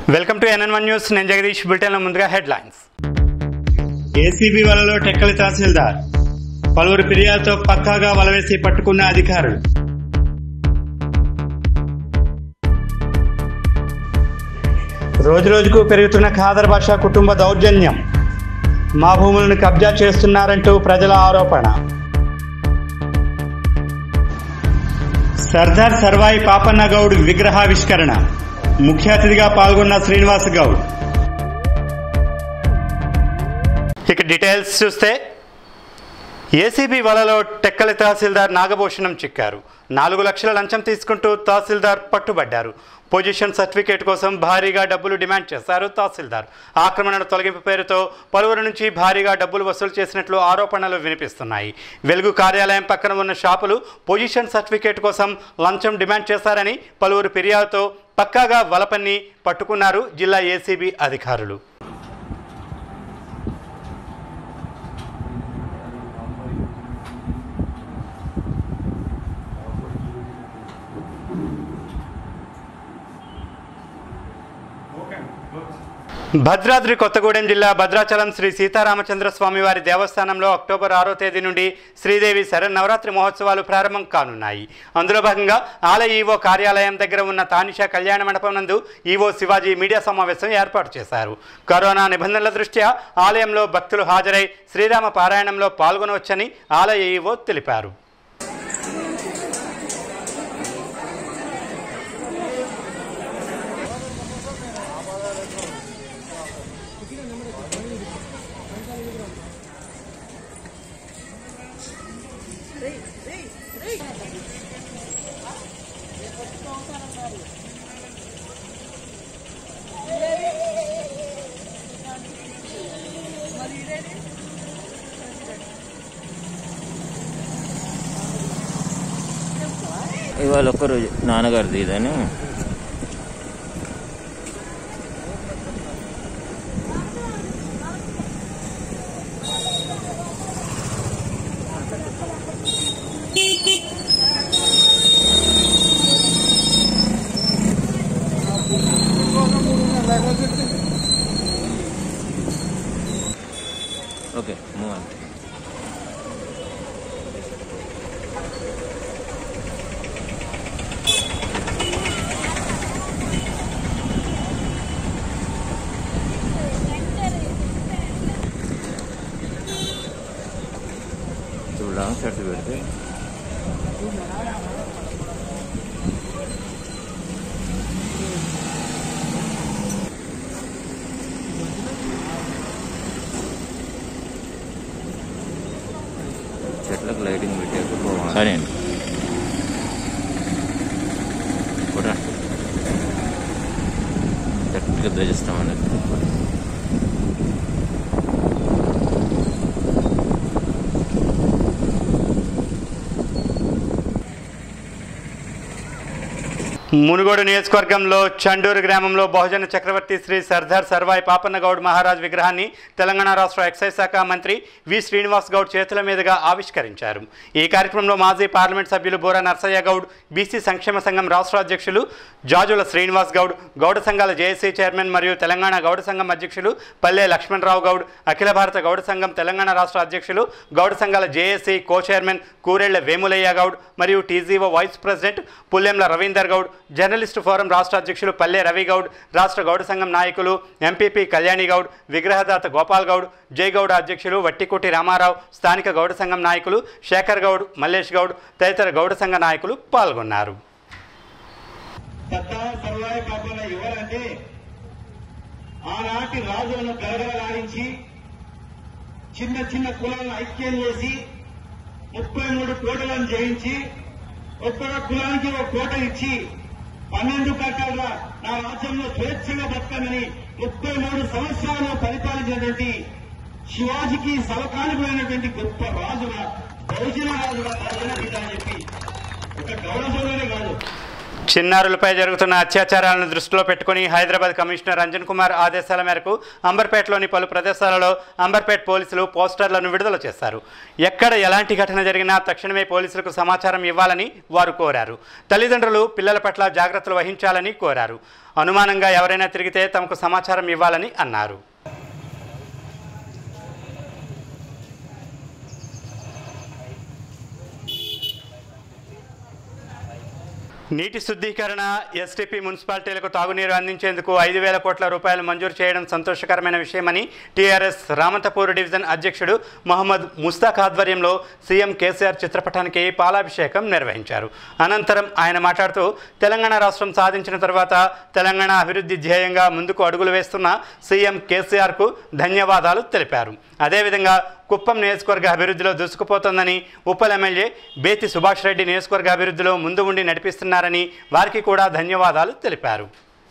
Welcome to NN one news నేను జగదీష్ బులెటిన్లో ముందుగా హెడ్లైన్స్ ఏసీబీ వలలో టెక్కలి తహసీల్దార్ పలువురు ఫిర్యాదుతో పక్కాగా వలవేసి పట్టుకున్న అధికారులు రోజురోజుకు పెరుగుతున్న ఖాదర్ భాష కుటుంబ దౌర్జన్యం మా భూములను కబ్జా చేస్తున్నారంటూ ప్రజల ఆరోపణ సర్దార్ సర్వాయి పాపన్న గౌడ్ విగ్రహావిష్కరణ ముఖ్య అతిథిగా పాల్గొన్న శ్రీనివాస్ గౌడ్ ఇక డీటెయిల్స్ చూస్తే ఏసీబీ వలలో టెక్కలి తహసీల్దార్ నాగభూషణం చిక్కారు నాలుగు లక్షల లంచం తీసుకుంటూ తహసీల్దార్ పట్టుబడ్డారు పొజిషన్ సర్టిఫికేట్ కోసం భారీగా డబ్బులు డిమాండ్ చేశారు తహసీల్దార్ ఆక్రమణ తొలగింపు పేరుతో పలువురు నుంచి భారీగా డబ్బులు వసూలు చేసినట్లు ఆరోపణలు వినిపిస్తున్నాయి వెలుగు కార్యాలయం పక్కన ఉన్న షాపులు పొజిషన్ సర్టిఫికేట్ కోసం లంచం డిమాండ్ చేశారని పలువురు ఫిర్యాదుతో పక్కాగా వలపన్ని పట్టుకున్నారు జిల్లా ఏసీబీ అధికారులు భద్రాద్రి కొత్తగూడెం జిల్లా భద్రాచలం శ్రీ సీతారామచంద్ర స్వామి వారి దేవస్థానంలో అక్టోబర్ ఆరో తేదీ నుండి శ్రీదేవి శరన్నవరాత్రి మహోత్సవాలు ప్రారంభం కానున్నాయి అందులో భాగంగా ఆలయ ఈవో కార్యాలయం దగ్గర ఉన్న తానిషా కళ్యాణ మండపం నందు ఈవో శివాజీ మీడియా సమావేశం ఏర్పాటు చేశారు కరోనా నిబంధనల దృష్ట్యా ఆలయంలో భక్తులు హాజరై శ్రీరామ పారాయణంలో పాల్గొనవచ్చని ఆలయ ఈవో తెలిపారు ఇవాళ ఒక్కరోజు నాన్నగారిది ఇదని ఓకే మూవ్ ఆన్ ఇప్పుడు లాంగ్ షర్ట్ పెడితే చెట్లకు లైటింగ్ పెట్టాక పోవాలి సరే అండి కూడా కరెక్ట్గా ధ్వజిస్తామండి మునుగోడు నియోజకవర్గంలో చండూరు గ్రామంలో బహుజన చక్రవర్తి శ్రీ సర్దార్ సర్వాయి పాపన్న గౌడ్ మహారాజ్ విగ్రహాన్ని తెలంగాణ రాష్ట్ర ఎక్సైజ్ శాఖ మంత్రి వి శ్రీనివాస్ గౌడ్ చేతుల మీదుగా ఆవిష్కరించారు ఈ కార్యక్రమంలో మాజీ పార్లమెంట్ సభ్యులు బోరా నర్సయ్య గౌడ్ బీసీ సంక్షేమ సంఘం రాష్ట్ర అధ్యక్షులు జాజుల శ్రీనివాస్ గౌడ్ గౌడ సంఘాల జేఏసీ చైర్మన్ మరియు తెలంగాణ గౌడ సంఘం అధ్యక్షులు పల్లె లక్ష్మణరావు గౌడ్ అఖిల భారత గౌడ సంఘం తెలంగాణ రాష్ట్ర అధ్యక్షులు గౌడ సంఘాల JAC co chairman Kurella Vemulayya Goud మరియు TGO vice president Pullemla Ravinder Goud journalist forum రాష్ట్ర అధ్యక్షులు పల్లె రవి గౌడ్ రాష్ట్ర గౌడ సంఘం నాయకులు ఎంపీపీ కళ్యాణి గౌడ్ విగ్రహదాత గోపాల్ గౌడ్ జయగౌడ అధ్యక్షులు వట్టికోటి రామారావు స్థానిక గౌడ సంఘం నాయకులు శేఖర్ గౌడ్ మల్లేష్ గౌడ్ తదితర గౌడ సంఘ నాయకులు పాల్గొన్నారు సర్దార్ సర్వాయి పాపన్న ఎవరంటే ఆనాటి రాజులను గడగడలాడించి చిన్న చిన్న కులాలను ఐక్యం చేసి ముప్పై మూడు కోటలను జయించి ఒక్కొక్క కులానికి ఒక కోట ఇచ్చి పన్నెండు కట్టాల నా రాజ్యంలో స్వేచ్ఛగా బతకమని ముప్పై మూడు సంవత్సరాలు పరిపాలించినటువంటి శివాజీకి సమకాలికమైనటువంటి గొప్ప రాజుగా బహుజన రాజుగా బహుజన బిడ్డ అని చెప్పి ఒక గౌరవంలోనే కాదు చిన్నారులపై జరుగుతున్న అత్యాచారాలను దృష్టిలో పెట్టుకుని హైదరాబాద్ కమిషనర్ అంజన్ కుమార్ ఆదేశాల మేరకు అంబర్పేటలోని పలు ప్రదేశాలలో అంబర్పేట్ పోలీసులు పోస్టర్లను విడుదల చేశారు ఎక్కడ ఎలాంటి ఘటన జరిగినా తక్షణమే పోలీసులకు సమాచారం ఇవ్వాలని వారు కోరారు తల్లిదండ్రులు పిల్లల పట్ల జాగ్రత్తలు వహించాలని కోరారు అనుమానంగా ఎవరైనా తిరిగితే తమకు సమాచారం ఇవ్వాలని అన్నారు నీటి శుద్ధీకరణ ఎస్టీపీ మున్సిపాలిటీలకు తాగునీరు అందించేందుకు ఐదు వేల కోట్ల రూపాయలు మంజూరు చేయడం సంతోషకరమైన విషయమని టీఆర్ఎస్ రామంతపూర్ డివిజన్ అధ్యక్షుడు మొహమ్మద్ ముస్తాక్ ఆధ్వర్యంలో సీఎం కేసీఆర్ చిత్రపటానికి పాలాభిషేకం నిర్వహించారు అనంతరం ఆయన మాట్లాడుతూ తెలంగాణ రాష్ట్రం సాధించిన తర్వాత తెలంగాణ అభివృద్ధి ధ్యేయంగా ముందుకు అడుగులు వేస్తున్న సీఎం కేసీఆర్కు ధన్యవాదాలు తెలిపారు అదేవిధంగా కుప్పం నియోజకవర్గ అభివృద్ధిలో దూసుకుపోతోందని ఉప్పల్ ఎమ్మెల్యే బేతి సుభాష్ రెడ్డి నియోజకవర్గ అభివృద్ధిలో ముందు ఉండి నడిపిస్తున్నారని వారికి కూడా ధన్యవాదాలు తెలిపారు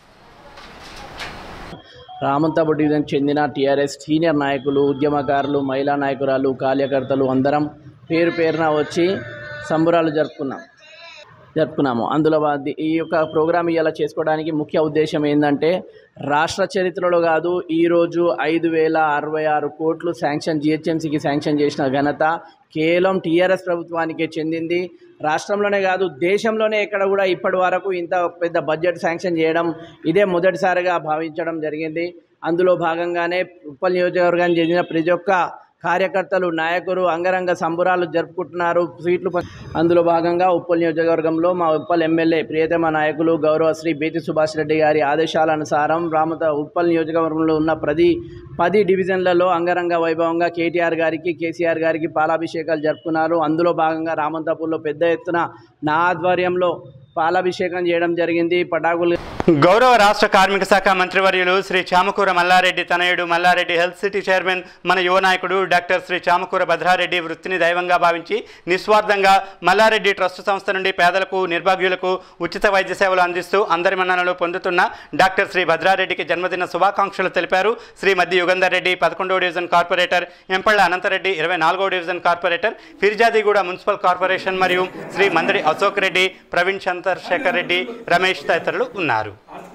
రామంతాపు డివిజన్ చెందిన టీఆర్ఎస్ సీనియర్ నాయకులు ఉద్యమకారులు మహిళా నాయకురాలు కార్యకర్తలు అందరం పేరు పేరున వచ్చి సంబురాలు జరుపుకున్నాం జరుపుకున్నాము అందులో వా- ది- ఈ యొక్క ప్రోగ్రామ్ ఇలా చేసుకోవడానికి ముఖ్య ఉద్దేశం ఏంటంటే రాష్ట్ర చరిత్రలో కాదు ఈరోజు ఐదు వేల అరవై ఆరు కోట్లు శాంక్షన్ జిహెచ్ఎంసీకి శాంక్షన్ చేసిన ఘనత కేవలం టీఆర్ఎస్ ప్రభుత్వానికే చెందింది రాష్ట్రంలోనే కాదు దేశంలోనే ఎక్కడ కూడా ఇప్పటి వరకు ఇంత పెద్ద బడ్జెట్ శాంక్షన్ చేయడం ఇదే మొదటిసారిగా భావించడం జరిగింది అందులో భాగంగానే ఉప్పల్ నియోజకవర్గానికి చెందిన ప్రతి ఒక్క కార్యకర్తలు నాయకులు అంగరంగ సంబురాలు జరుపుకుంటున్నారు సీట్లు ప- అందులో భాగంగా ఉప్పల్ నియోజకవర్గంలో మా ఉప్పల్ ఎమ్మెల్యే ప్రియతమ నాయకులు గౌరవ శ్రీ బేతి సుభాష్ రెడ్డి గారి ఆదేశాల అనుసారం రామత ఉప్పల్ నియోజకవర్గంలో ఉన్న ప్రతి పది డివిజన్లలో అంగరంగ వైభవంగా కేటీఆర్ గారికి కేసీఆర్ గారికి పాలాభిషేకాలు జరుపుకున్నారు అందులో భాగంగా రామంతాపూర్లో పెద్ద ఎత్తున నా ఆధ్వర్యంలో పాలాభిషేకం చేయడం జరిగింది పటాకులు గౌరవ రాష్ట్ర కార్మిక శాఖ మంత్రివర్యులు శ్రీ చామకూర మల్లారెడ్డి తనయుడు మల్లారెడ్డి హెల్త్ సిటీ చైర్మన్ మన యువ నాయకుడు డాక్టర్ శ్రీ చామకూర భద్రారెడ్డి వృత్తిని దైవంగా భావించి నిస్వార్థంగా మల్లారెడ్డి ట్రస్ట్ సంస్థ నుండి పేదలకు నిర్భాగ్యులకు ఉచిత వైద్య సేవలు అందిస్తూ అందరి మన్ననలు పొందుతున్న డాక్టర్ శ్రీ భద్రారెడ్డికి జన్మదిన శుభాకాంక్షలు తెలిపారు శ్రీ మద్ది యుగంధర్ రెడ్డి పదకొండవ డివిజన్ కార్పొరేటర్ ఎంపళ్ళ అనంతరెడ్డి ఇరవై నాలుగో division corporator Firzadiguda municipal corporation మరియు శ్రీ మందడి అశోక్ రెడ్డి ప్రవీణ్ చంద్రశేఖర్ రెడ్డి రమేష్ తదితరులు ఉన్నారు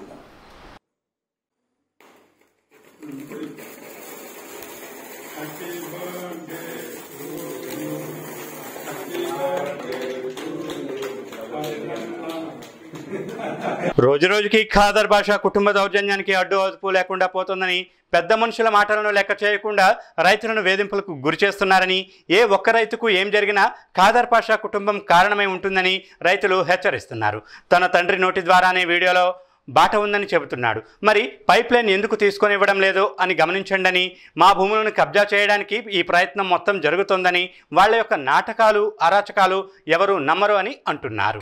రోజు రోజుకి ఖాదర్ భాష కుటుంబ దౌర్జన్యానికి అడ్డు అదుపు లేకుండా పోతుందని పెద్ద మనుషుల మాటలను లెక్క చేయకుండా రైతులను వేధింపులకు గురి చేస్తున్నారని ఏ ఒక్క రైతుకు ఏం జరిగినా ఖాదర్ పాషా కుటుంబం కారణమై ఉంటుందని రైతులు హెచ్చరిస్తున్నారు తన తండ్రి నోటి ద్వారానే వీడియోలో బాట ఉందని చెబుతున్నాడు మరి పైప్ లైన్ ఎందుకు తీసుకొని ఇవ్వడం లేదు అని గమనించండి మా భూములను కబ్జా చేయడానికి ఈ ప్రయత్నం మొత్తం జరుగుతోందని వాళ్ళ యొక్క నాటకాలు అరాచకాలు ఎవరు నమ్మరు అని అంటున్నారు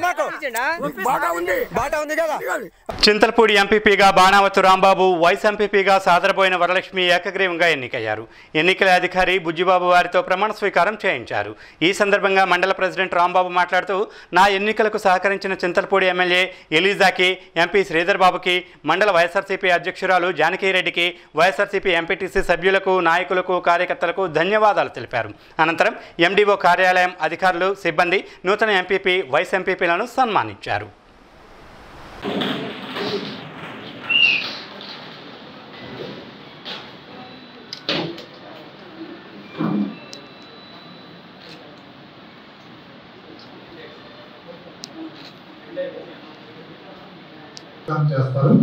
చింతలపూడి ఎంపీపీగా బాణావతు రాంబాబు వైస్ ఎంపీపీగా సాదరబోయిన వరలక్ష్మి ఏకగ్రీవంగా ఎన్నికయ్యారు ఎన్నికల అధికారి బుజ్జిబాబు వారితో ప్రమాణ స్వీకారం చేయించారు ఈ సందర్భంగా మండల ప్రెసిడెంట్ రాంబాబు మాట్లాడుతూ నా ఎన్నికలకు సహకరించిన చింతలపూడి ఎమ్మెల్యే ఎలీజాకి ఎంపీ శ్రీధర్ బాబుకి మండల వైఎస్ఆర్సీపీ అధ్యక్షురాలు జానకిరెడ్డికి వైఎస్ఆర్సీపీ ఎంపీటీసీ సభ్యులకు నాయకులకు కార్యకర్తలకు ధన్యవాదాలు తెలిపారు అనంతరం ఎండీఓ కార్యాలయం అధికారులు సిబ్బంది నూతన ఎంపీపీ వైస్ ఎంపీపీలను సన్మానించారు ప్లాన్ చేస్తారు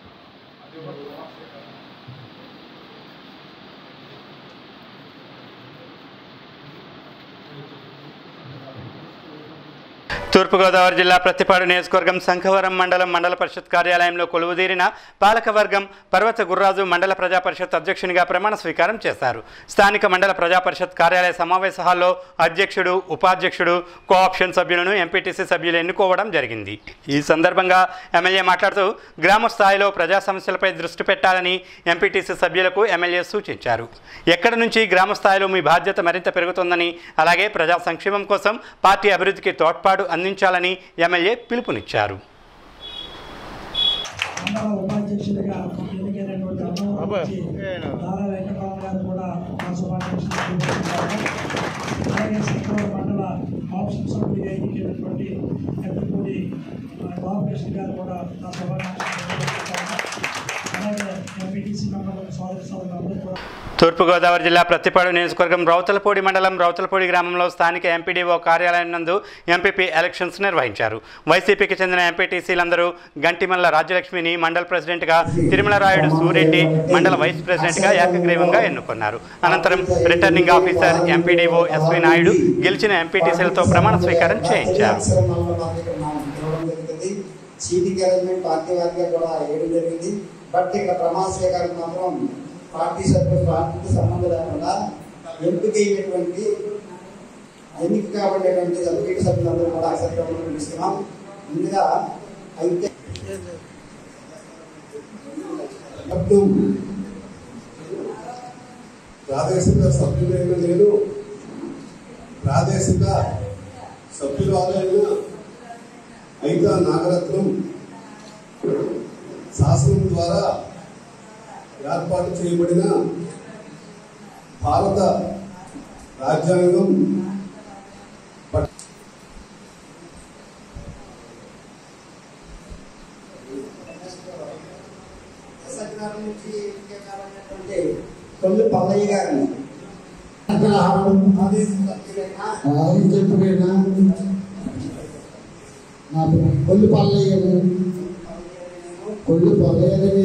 తూర్పుగోదావరి జిల్లా ప్రతిపాడు నియోజకవర్గం శంఖవరం మండలం మండల పరిషత్ కార్యాలయంలో కొలువుదీరిన పాలకవర్గం పర్వత గుర్రాజు మండల ప్రజా పరిషత్ అధ్యక్షునిగా ప్రమాణ స్వీకారం చేశారు స్థానిక మండల ప్రజా పరిషత్ కార్యాలయ సమావేశ హాల్లో అధ్యక్షుడు ఉపాధ్యక్షుడు కోఆప్షన్ సభ్యులను ఎంపీటీసీ సభ్యులు ఎన్నుకోవడం జరిగింది ఈ సందర్భంగా ఎమ్మెల్యే మాట్లాడుతూ గ్రామ స్థాయిలో ప్రజా సమస్యలపై దృష్టి పెట్టాలని ఎంపీటీసీ సభ్యులకు ఎమ్మెల్యే సూచించారు ఎక్కడి నుంచి గ్రామ స్థాయిలో మీ బాధ్యత మరింత పెరుగుతుందని అలాగే ప్రజా సంక్షేమం కోసం పార్టీ అభివృద్ధికి తోడ్పాటు అందించాలని ఎమ్మెల్యే పిలుపునిచ్చారు మండల ఉపాధ్యక్షుడిగా ఎన్నికైనటువంటి అమరావతి దారా వెంకటరావు గారు కూడా మా శుభాకాంక్షలు తెలియజేస్తున్నారు అలాగే శంకరరావు మండల ఆప్షన్ సభ్యుడిగా ఎన్నికైనటువంటి ఎప్పటికూడి ఉన్నటువంటి మన బాబుకృష్ణ గారు కూడా నా శుభాకాంక్షలు తెలియజేస్తున్నాను. అలాగే ఎంపీటీసీ మెంబర్లకు సోదర సోదరులందరూ కూడా తూర్పుగోదావరి జిల్లా ప్రత్తిపాడు నియోజకవర్గం రౌతలపూడి మండలం రౌతలపూడి గ్రామంలో స్థానిక ఎంపీడీఓ కార్యాలయం నందు ఎంపీపీ ఎలక్షన్స్ నిర్వహించారు వైసీపీకి చెందిన ఎంపీటీసీలందరూ గంటిమల్ల రాజ్యలక్ష్మిని మండల ప్రెసిడెంట్గా తిరుమల రాయుడు సూరెడ్డి మండల వైస్ ప్రెసిడెంట్గా ఏకగ్రీవంగా ఎన్నుకున్నారు అనంతరం returning officer MPDO SV Naidu గెలిచిన ఎంపీటీసీలతో ప్రమాణ స్వీకారం చేయించారు సీటింగ్ అరేంజ్మెంట్ పార్టీ వారిగా కూడా వేయడం జరిగింది బట్ ఇక్కడ ప్రమాణ స్వీకారం మాత్రం పార్టీ సభ్యులు పార్టీకి సంబంధం లేకుండా ఎంపిక అయినటువంటి ఎన్నిక కాబడినటువంటి ఎంపీటీ సభ్యులందరూ కూడా అసెంబ్లీలో పిలుస్తున్నాం ముందుగా అయితే ప్రాదేశిక సభ్యులైన నేను ప్రాదేశిక సభ్యురాలైన అయితా నాగరత్నం శాసనం ద్వారా ఏర్పాటు చేయబడిన భారత రాజ్యాంగం పట్- సత్యనారాయణ నుంచి ఎన్నిక కాబడినటువంటి కొల్లు పల్లయ్య గారిని చెప్పుకైనా నా కొల్లు పల్లయ్యను కొల్లు పల్లయ్యని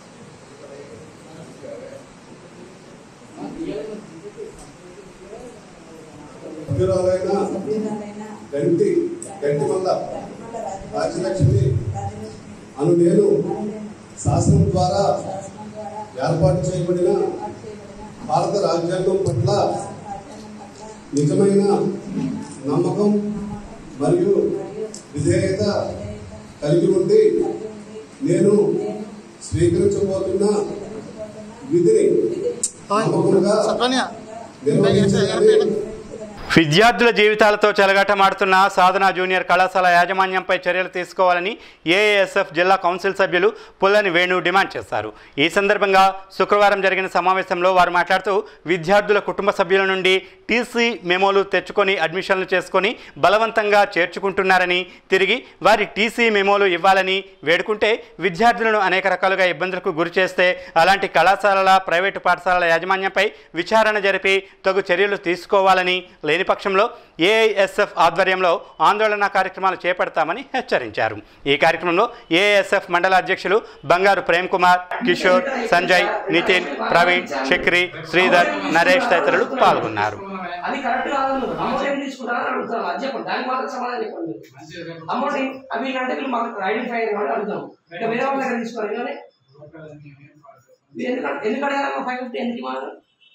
సభ్యురాలైన గంటి గంటి వల్ల రాజ్యలక్ష్మి అను నేను శాసనం ద్వారా ఏర్పాటు చేయబడిన భారత రాజ్యాంగం పట్ల నిజమైన నమ్మకం మరియు విధేయత కలిగి ఉండి నేను స్వీకరించబోతున్న విధిని నమ్మకంగా నిర్వహించాలని విద్యార్థుల జీవితాలతో చెలగాటమాడుతున్న సాధన జూనియర్ కళాశాల యాజమాన్యంపై చర్యలు తీసుకోవాలని ఏఏఎస్ఎఫ్ జిల్లా కౌన్సిల్ సభ్యులు పుల్లని వేణు డిమాండ్ చేశారు ఈ సందర్భంగా శుక్రవారం జరిగిన సమావేశంలో వారు మాట్లాడుతూ విద్యార్థుల కుటుంబ సభ్యుల నుండి టీసీ మెమోలు తెచ్చుకొని అడ్మిషన్లు చేసుకొని బలవంతంగా చేర్చుకుంటున్నారని తిరిగి వారి టీసీ మెమోలు ఇవ్వాలని వేడుకుంటే విద్యార్థులను అనేక రకాలుగా ఇబ్బందులకు గురి చేస్తే అలాంటి కళాశాలల ప్రైవేటు పాఠశాలల యాజమాన్యంపై విచారణ జరిపి తగు చర్యలు తీసుకోవాలని లేని పక్షంలో ఏఐఎస్ఎఫ్ ఆధ్వర్యంలో ఆందోళన కార్యక్రమాలు చేపడతామని హెచ్చరించారు ఈ కార్యక్రమంలో ఏఐఎస్ఎఫ్ మండల అధ్యక్షులు బంగారు ప్రేమ్ కుమార్ కిషోర్ సంజయ్ నితిన్ ప్రవీణ్ చక్రి శ్రీధర్ నరేష్ తదితరులు పాల్గొన్నారు అది కరెక్ట్ కాదు అమౌంట్ ఏం తీసుకుంటారని అడుగుతాను అది చెప్పండి దానికి మాత్రం సమాధానం చెప్పండి అమౌంట్ ఏం- అవి ఏంటంటే వీళ్ళు మాకు ఐడెంటిఫై అయిన వాళ్ళు అడుగుతాం ఇంకా వేరే వాళ్ళ దగ్గర తీసుకోవాలి కానీ మీరు ఎందుకు అడ- ఎందుకు అడగాలమ్మా ఫైవ్ ఫిఫ్టీ ఎందుకు ఇవ్వాలి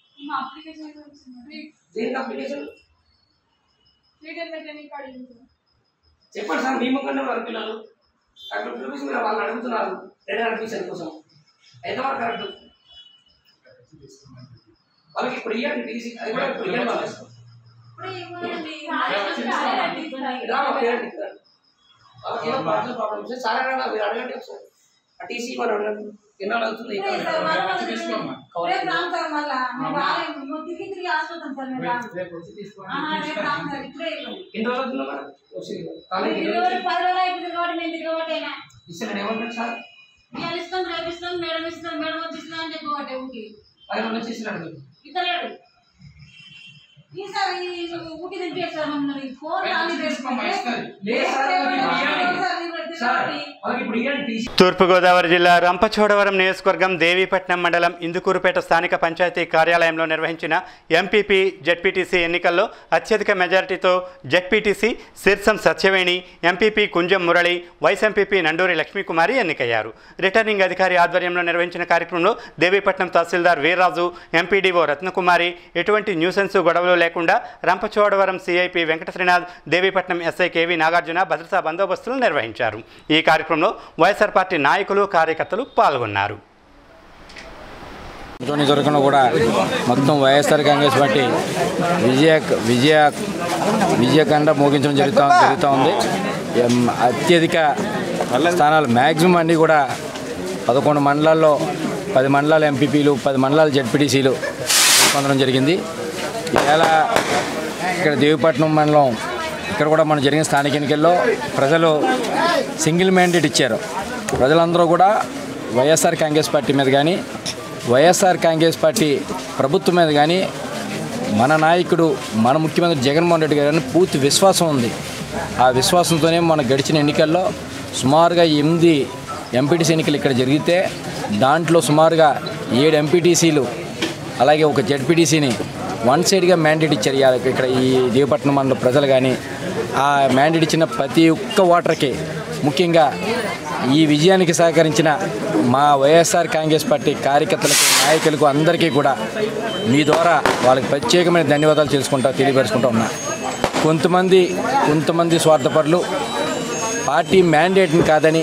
దేనికి అప్లికేషన్ చెప్పండి సార్ మీ ముఖంగా వారి పిల్లలు అక్కడ రూపీస్ మీరు వాళ్ళు అడుగుతున్నారు రెండు అడ్మిషన్ కోసం ఎంతవరకు కరెక్ట్ వాళ్ళకి ఇప్పుడు ఇవ్వండి టీసీ అది కూడా ఇప్పుడు ఇవ్వండి వాళ్ళకి రామా పేరెంట్ ఇక్కడ వాళ్ళకి ఏదో పర్సనల్ ప్రాబ్లమ్స్ సాధారణంగా మీరు అడగండి ఒకసారి ఆ టీసీ మనం అడగండి ఎన్నాళ్ళు అవుతుంది ఎన్ని రోజులు అవుతుందో మేడం ఒకసారి కాలేజీ ఇస్తాను ఏమంటారు సార్ పది రోజులు వచ్చి ఇస్తున్నాడు మీకు. లేదు సార్ వాళ్ళకి ఇప్పుడు ఇవ్వండి. సార్ వాళ్ళకి ఇప్పుడు ఇవ్వండి టీసీ తూర్పుగోదావరి జిల్లా రంపచోడవరం నియోజకవర్గం దేవీపట్నం మండలం ఇందుకూరుపేట స్థానిక పంచాయతీ కార్యాలయంలో నిర్వహించిన ఎంపీపీ జెడ్పీటీసీ ఎన్నికల్లో అత్యధిక మెజారిటీతో ZPTC Sirsam Satyaveni MPP Kunjam Murali vice MPP Nanduri Lakshmikumari ఎన్నికయ్యారు రిటర్నింగ్ అధికారి ఆధ్వర్యంలో నిర్వహించిన కార్యక్రమంలో దేవీపట్నం తహసీల్దార్ వీర్రాజు ఎంపీడీఓ రత్నకుమారి ఎటువంటి న్యూసెన్స్ గొడవలు లేకుండా Rampachodavaram CIP Venkata Srinath Devipatnam SI KV Nagarjuna భద్రతా బందోబస్తులు నిర్వహించారు ఈ కార్యక్రమంలో వైఎస్ఆర్ పార్టీ నాయకులు కార్యకర్తలు పాల్గొన్నారు నియోజకవర్గంలో కూడా మొత్తం వైఎస్ఆర్ కాంగ్రెస్ పార్టీ విజయ విజయ విజయకండ మోగించడం జరుగుతూ జరుగుతూ ఉంది ఎం, అత్యధిక స్థానాలు మ్యాక్సిమం అన్నీ కూడా పదకొండు మండలాల్లో పది మండలాల ఎంపీపీలు పది మండలాల జడ్పీటీసీలు పొందడం జరిగింది ఇలా ఇక్కడ దేవిపట్నం మండలం ఇక్కడ కూడా మన జరిగిన స్థానిక ఎన్నికల్లో ప్రజలు సింగిల్ మ్యాండేట్ ఇచ్చారు ప్రజలందరూ కూడా వైఎస్ఆర్ కాంగ్రెస్ పార్టీ మీద కానీ వైఎస్ఆర్ కాంగ్రెస్ పార్టీ ప్రభుత్వం మీద కానీ మన నాయకుడు మన ముఖ్యమంత్రి జగన్మోహన్ రెడ్డి గారిని పూర్తి విశ్వాసం ఉంది ఆ విశ్వాసంతోనే మన గడిచిన ఎన్నికల్లో సుమారుగా ఎనిమిది ఎంపీటీసీ ఎన్నికలు ఇక్కడ జరిగితే దాంట్లో సుమారుగా ఏడు ఎంపీటీసీలు అలాగే ఒక జడ్పీటీసీని వన్ సైడ్గా మ్యాండేట్ ఇచ్చారు ఇవాళ ఇక్కడ ఈ దేవపట్నం మండల ప్రజలు కానీ ఆ మ్యాండేట్ ఇచ్చిన ప్రతి ఒక్క ఓటర్కి ముఖ్యంగా ఈ విజయానికి సహకరించిన మా వైఎస్ఆర్ కాంగ్రెస్ పార్టీ కార్యకర్తలకు నాయకులకు అందరికీ కూడా మీ ద్వారా వాళ్ళకి ప్రత్యేకమైన ధన్యవాదాలు చేసుకుంటా తెలియపరుచుకుంటా ఉన్నా కొంతమంది కొంతమంది స్వార్థపరులు పార్టీ మ్యాండేట్ని కాదని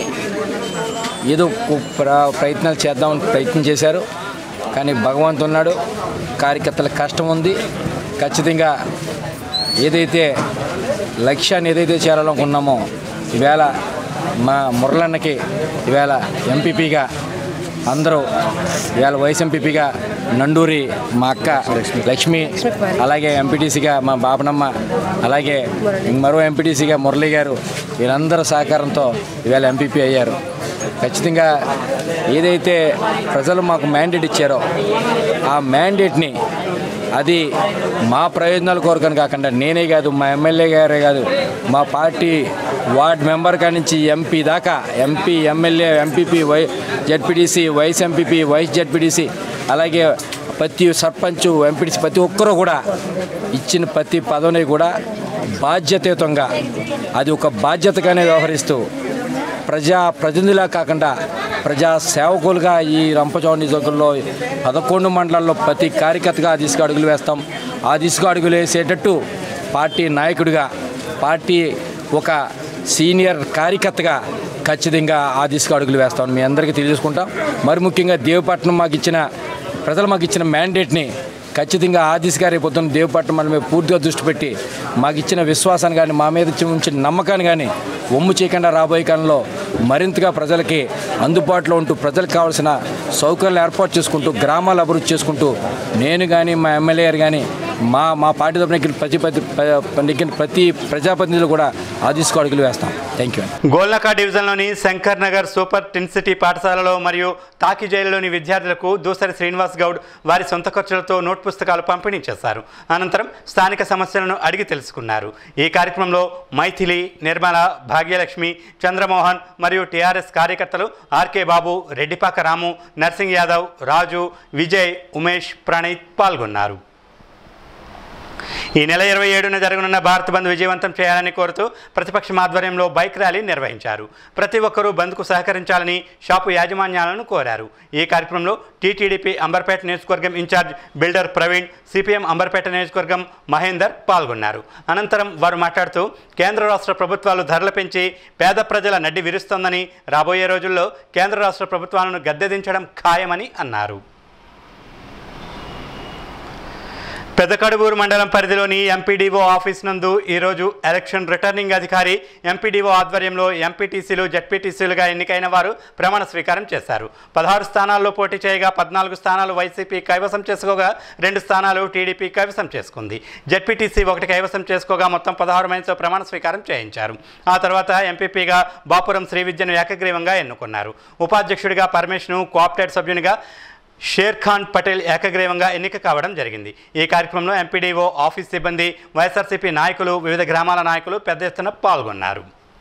ఏదో కు- ప్ర- ప్రయత్నాలు చేద్దామని ప్రయత్నం చేశారు కానీ భగవంతుడు ఉన్నాడు కార్యకర్తల కష్టం ఉంది ఖచ్చితంగా ఏదైతే లక్ష్యాన్ని ఏదైతే చేరాలనుకున్నామో ఈవేళ మా మురళన్నకి ఈవేళ ఎంపీపీగా అందరూ ఇవాళ వైస్ ఎంపీపీగా నండూరి మా అక్క లక్ష్మి అలాగే ఎంపీటీసీగా మా బాబనమ్మ అలాగే మరో ఎంపీటీసీగా మురళి గారు వీరందరూ సహకారంతో ఇవాళ ఎంపీపీ అయ్యారు ఖచ్చితంగా ఏదైతే ప్రజలు మాకు మ్యాండేట్ ఇచ్చారో ఆ మ్యాండేట్ని అది మా ప్రయోజనాల కోరికని కాకుండా నేనే కాదు మా ఎమ్మెల్యే గారే కాదు మా పార్టీ వార్డ్ మెంబర్ కాడి నుంచి ఎంపీ దాకా ఎంపీ ఎమ్మెల్యే ఎంపీపీ వై ZPTC vice MPP vice ZPTC అలాగే ప్రతి సర్పంచ్ ఎంపీటీసీ ప్రతి ఒక్కరూ కూడా ఇచ్చిన ప్రతి పదవిని కూడా బాధ్యతయుతంగా అది ఒక బాధ్యతగానే వ్యవహరిస్తూ ప్రజా ప్రతినిధులా కాకుండా ప్రజా సేవకులుగా ఈ రంపచోడ నియోజకవర్గంలో పదకొండు మండలాల్లో ప్రతి కార్యకర్తగా ఆ దిశగా అడుగులు వేస్తాం ఆ దిశగా అడుగులు వేసేటట్టు పార్టీ నాయకుడిగా పార్టీ ఒక సీనియర్ కార్యకర్తగా ఖచ్చితంగా ఆ దిశగా అడుగులు వేస్తాం మీ అందరికీ తెలియజేసుకుంటాం మరి ముఖ్యంగా దేవపట్నం మాకు ఇచ్చిన ప్రజలు మాకు ఇచ్చిన మ్యాండేట్ని ఖచ్చితంగా ఆ దిశగా రేపు పొద్దున్న దేవపట్నం మన మీద పూర్తిగా దృష్టి పెట్టి మాకు ఇచ్చిన విశ్వాసాన్ని కానీ మా మీద ఇచ్చి ఉంచిన నమ్మకాన్ని కానీ ఒమ్ము చేయకుండా రాబోయే కాలంలో మరింతగా ప్రజలకి అందుబాటులో ఉంటూ ప్రజలకు కావాల్సిన సౌకర్యాలు ఏర్పాటు చేసుకుంటూ గ్రామాలు అభివృద్ధి చేసుకుంటూ నేను కానీ మా ఎమ్మెల్యే గారు కానీ మా మా పార్టీ తరపున నెగ్గిన ప్రతి ప్రతి ప- నెగ్గిన ప్రతి ప్రజాప్రతినిధులు కూడా ఆ దిశగా అడుగులు వేస్తాం థ్యాంక్ యూ గోల్నకా డివిజన్లోని శంకర్ నగర్ సూపర్ టెన్సిటీ పాఠశాలలో మరియు తాకి జైలులోని విద్యార్థులకు దూసరి శ్రీనివాస్ గౌడ్ వారి సొంత ఖర్చులతో నోట్ పుస్తకాలు పంపిణీ చేశారు అనంతరం స్థానిక సమస్యలను అడిగి తెలుసుకున్నారు ఈ కార్యక్రమంలో మైథిలి నిర్మల భాగ్యలక్ష్మి చంద్రమోహన్ మరియు టీఆర్ఎస్ కార్యకర్తలు ఆర్కే బాబు రెడ్డిపాక రాము నర్సింగ్ యాదవ్ రాజు విజయ్ ఉమేష్ ప్రణీత్ పాల్గొన్నారు ఈ నెల ఇరవై ఏడున జరగనున్న భారత్ బంద్ విజయవంతం చేయాలని కోరుతూ ప్రతిపక్షం ఆధ్వర్యంలో బైక్ ర్యాలీ నిర్వహించారు ప్రతి ఒక్కరూ బంద్కు సహకరించాలని షాపు యాజమాన్యాలను కోరారు ఈ కార్యక్రమంలో టీటీడీపీ అంబర్పేట నియోజకవర్గం incharge builder Praveen CPM Amberpet నియోజకవర్గం మహేందర్ పాల్గొన్నారు అనంతరం వారు మాట్లాడుతూ కేంద్ర రాష్ట్ర ప్రభుత్వాలు ధరలు పెంచి పేద ప్రజల నడ్డి విరుస్తోందని రాబోయే రోజుల్లో కేంద్ర రాష్ట్ర ప్రభుత్వాలను గద్దెదించడం ఖాయమని అన్నారు పెద్దకడుగూరు మండలం పరిధిలోని ఎంపీడీఓ ఆఫీస్ నందు ఈరోజు ఎలక్షన్ రిటర్నింగ్ అధికారి ఎంపీడీఓ ఆధ్వర్యంలో ఎంపీటీసీలు జడ్పీటీసీలుగా ఎన్నికైన వారు ప్రమాణ స్వీకారం చేశారు పదహారు స్థానాల్లో పోటీ చేయగా పద్నాలుగు స్థానాలు వైసీపీ కైవసం చేసుకోగా రెండు స్థానాలు టీడీపీ కైవసం చేసుకుంది జడ్పీటీసీ ఒకటి కైవసం చేసుకోగా మొత్తం పదహారు మందితో ప్రమాణ స్వీకారం చేయించారు ఆ తర్వాత ఎంపీపీగా బాపురం శ్రీ విద్యను ఏకగ్రీవంగా ఎన్నుకున్నారు ఉపాధ్యక్షుడిగా పరమేష్ను కోఆప్టెడ్ సభ్యునిగా షేర్ ఖాన్ పటేల్ ఏకగ్రీవంగా ఎన్నిక కావడం జరిగింది ఈ కార్యక్రమంలో ఎంపీడీఓ ఆఫీస్ సిబ్బంది వైఎస్ఆర్సీపీ నాయకులు వివిధ గ్రామాల నాయకులు పెద్ద ఎత్తున పాల్గొన్నారు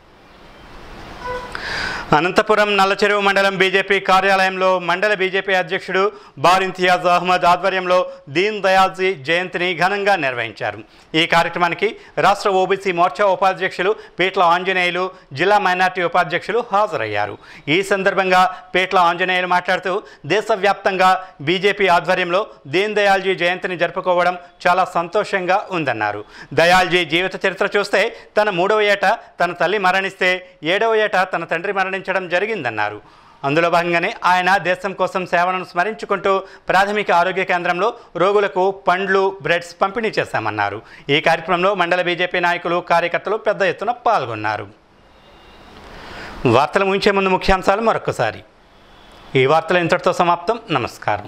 అనంతపురం నల్లచెరువు మండలం బీజేపీ కార్యాలయంలో మండల బీజేపీ అధ్యక్షుడు బార్ ఇంతియాజ్ అహ్మద్ ఆధ్వర్యంలో దీన్ దయాల్జీ జయంతిని ఘనంగా నిర్వహించారు ఈ కార్యక్రమానికి రాష్ట్ర ఓబీసీ మోర్చా ఉపాధ్యక్షులు పీట్ల ఆంజనేయులు జిల్లా మైనార్టీ ఉపాధ్యక్షులు హాజరయ్యారు ఈ సందర్భంగా పీట్ల ఆంజనేయులు మాట్లాడుతూ దేశవ్యాప్తంగా బీజేపీ ఆధ్వర్యంలో దీన్ దయాల్జీ జయంతిని జరుపుకోవడం చాలా సంతోషంగా ఉందన్నారు దయాల్జీ జీవిత చరిత్ర చూస్తే తన మూడవ ఏట తన తల్లి మరణిస్తే ఏడవ ఏట తన తండ్రి మరణించడం జరిగిందన్నారు అందులో భాగంగానే ఆయన దేశం కోసం సేవలను స్మరించుకుంటూ ప్రాథమిక ఆరోగ్య కేంద్రంలో రోగులకు పండ్లు బ్రెడ్స్ పంపిణీ చేశామన్నారు ఈ కార్యక్రమంలో మండల బీజేపీ నాయకులు కార్యకర్తలు పెద్ద ఎత్తున పాల్గొన్నారు వార్తలు ముగించే ముందు ముఖ్యాంశాలు మరొకసారి ఈ వార్తలు ఇంతటితో సమాప్తం నమస్కారం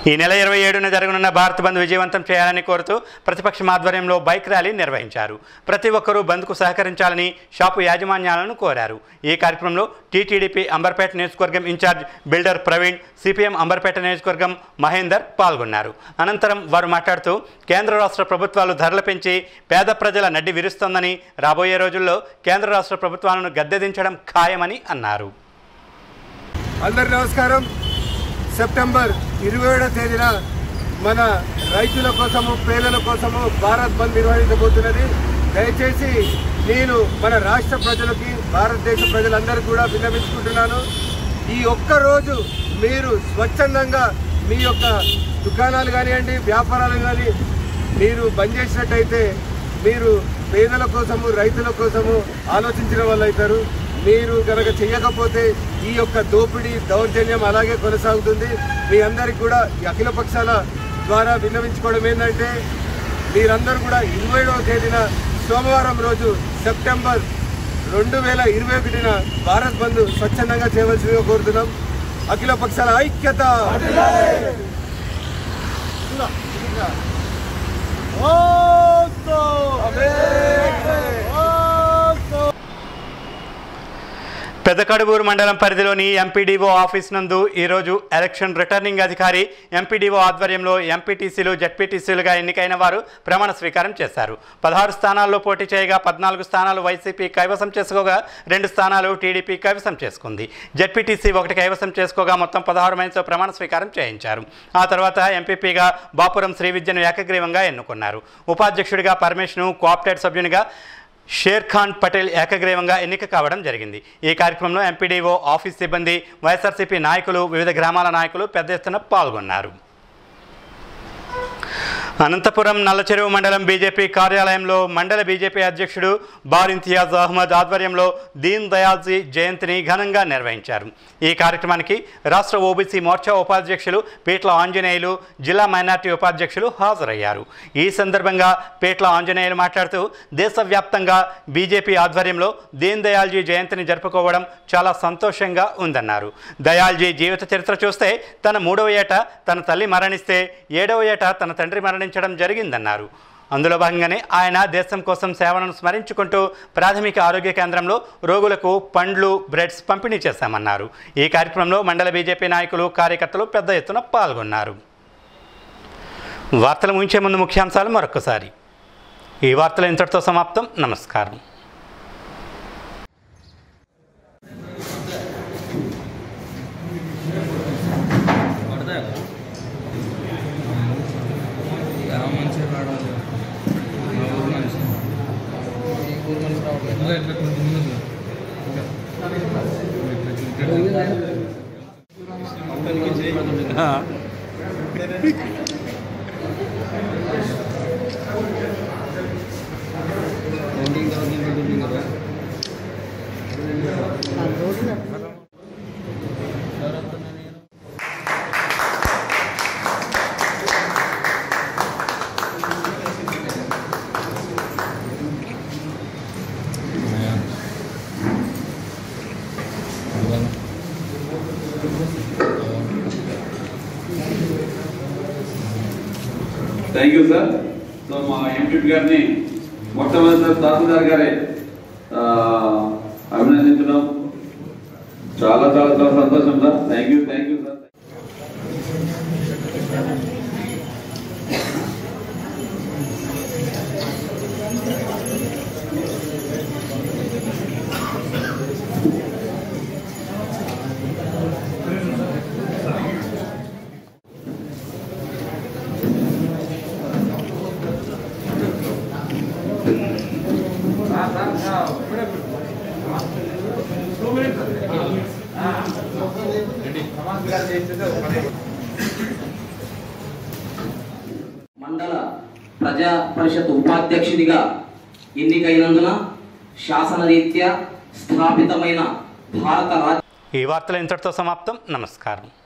ఈ నెల ఇరవై ఏడున జరగనున్న భారత్ బంద్ విజయవంతం చేయాలని కోరుతూ ప్రతిపక్షం ఆధ్వర్యంలో బైక్ ర్యాలీ నిర్వహించారు ప్రతి ఒక్కరూ బంద్కు సహకరించాలని షాపు యాజమాన్యాలను కోరారు ఈ కార్యక్రమంలో టీటీడీపీ అంబర్పేట నియోజకవర్గం incharge builder Praveen CPM Amberpet నియోజకవర్గం మహేందర్ పాల్గొన్నారు అనంతరం వారు మాట్లాడుతూ కేంద్ర రాష్ట్ర ప్రభుత్వాలు ధరలు పెంచి పేద ప్రజల నడ్డి విరుస్తోందని రాబోయే రోజుల్లో కేంద్ర రాష్ట్ర ప్రభుత్వాలను గద్దెదించడం ఖాయమని అన్నారు అందరి నమస్కారం సెప్టెంబర్ ఇరవై ఏడవ తేదీన మన రైతుల కోసము పేదల కోసము భారత్ బంద్ నిర్వహించబోతున్నది దయచేసి నేను మన రాష్ట్ర ప్రజలకి భారతదేశ ప్రజలందరికీ కూడా విన్నవించుకుంటున్నాను ఈ ఒక్క రోజు మీరు స్వచ్ఛందంగా మీ యొక్క దుకాణాలు కానివ్వండి వ్యాపారాలు కానీ మీరు బంద్ చేసినట్టయితే మీరు పేదల కోసము రైతుల కోసము ఆలోచించిన వాళ్ళు అవుతారు మీరు కనుక చేయకపోతే ఈ యొక్క దోపిడీ దౌర్జన్యం అలాగే కొనసాగుతుంది మీ అందరికి కూడా ఈ అఖిల పక్షాల ద్వారా విన్నవించుకోవడం ఏంటంటే మీరందరూ కూడా ఇరవైడవ తేదీన సోమవారం రోజు సెప్టెంబర్ రెండు వేల ఇరవై ఒకటిన భారత్ బంద్ స్వచ్ఛందంగా చేయవలసిందిగా కోరుతున్నాం అఖిల పక్షాల ఐక్యత పెదకడుగూరు మండలం పరిధిలోని ఎంపీడీఓ ఆఫీస్ నందు ఈరోజు ఎలక్షన్ రిటర్నింగ్ అధికారి ఎంపీడీఓ ఆధ్వర్యంలో ఎంపీటీసీలు జడ్పీటీసీలుగా ఎన్నికైన వారు ప్రమాణ స్వీకారం చేశారు పదహారు స్థానాల్లో పోటీ చేయగా పద్నాలుగు స్థానాలు వైసీపీ కైవసం చేసుకోగా రెండు స్థానాలు టీడీపీ కైవసం చేసుకుంది జడ్పీటీసీ ఒకటి కైవసం చేసుకోగా మొత్తం పదహారు మందితో ప్రమాణ స్వీకారం చేయించారు ఆ తర్వాత ఎంపీపీగా బాపురం శ్రీ విద్యను ఏకగ్రీవంగా ఎన్నుకున్నారు ఉపాధ్యక్షుడిగా పరమేష్ను కోఆప్టెడ్ సభ్యునిగా షేర్ ఖాన్ పటేల్ ఏకగ్రీవంగా ఎన్నిక కావడం జరిగింది ఈ కార్యక్రమంలో ఎంపీడీఓ ఆఫీస్ సిబ్బంది వైఎస్ఆర్సీపీ నాయకులు వివిధ గ్రామాల నాయకులు పెద్ద ఎత్తున పాల్గొన్నారు అనంతపురం నల్లచెరువు మండలం బీజేపీ కార్యాలయంలో మండల బీజేపీ అధ్యక్షుడు బార్ ఇంతియాజ్ అహ్మద్ ఆధ్వర్యంలో దీన్ దయాల్జీ జయంతిని ఘనంగా నిర్వహించారు ఈ కార్యక్రమానికి రాష్ట్ర ఓబీసీ మోర్చా ఉపాధ్యక్షులు పీట్ల ఆంజనేయులు జిల్లా మైనార్టీ ఉపాధ్యక్షులు హాజరయ్యారు ఈ సందర్భంగా పీట్ల ఆంజనేయులు మాట్లాడుతూ దేశవ్యాప్తంగా బీజేపీ ఆధ్వర్యంలో దీన్ దయాల్జీ జయంతిని జరుపుకోవడం చాలా సంతోషంగా ఉందన్నారు దయాల్జీ జీవిత చరిత్ర చూస్తే తన మూడవ ఏట తన తల్లి మరణిస్తే ఏడవ ఏట తన తండ్రి మరణించడం జరిగిందన్నారు అందులో భాగంగానే ఆయన దేశం కోసం సేవలను స్మరించుకుంటూ ప్రాథమిక ఆరోగ్య కేంద్రంలో రోగులకు పండ్లు బ్రెడ్స్ పంపిణీ చేశామన్నారు ఈ కార్యక్రమంలో మండల బీజేపీ నాయకులు కార్యకర్తలు పెద్ద ఎత్తున పాల్గొన్నారు వార్తలు ముగించే ముందు ముఖ్యాంశాలు మరొకసారి ఈ వార్తలు ఇంతటితో సమాప్తం నమస్కారం థ్యాంక్ యూ సార్ సో మా ఎంపీ గారిని మొట్టమొదటి తహసీల్దార్ గారే ఆ, అభినందించడం చాలా చాలా చాలా సంతోషం sir thank you thank you sir మండల ప్రజా పరిషత్ ఉపాధ్యక్షుడిగా ఎన్నికైనందున శాసనరీత్యా స్థాపితమైన భారత రాజ్య ఈ వార్తలు ఇంతటితో సమాప్తం నమస్కారం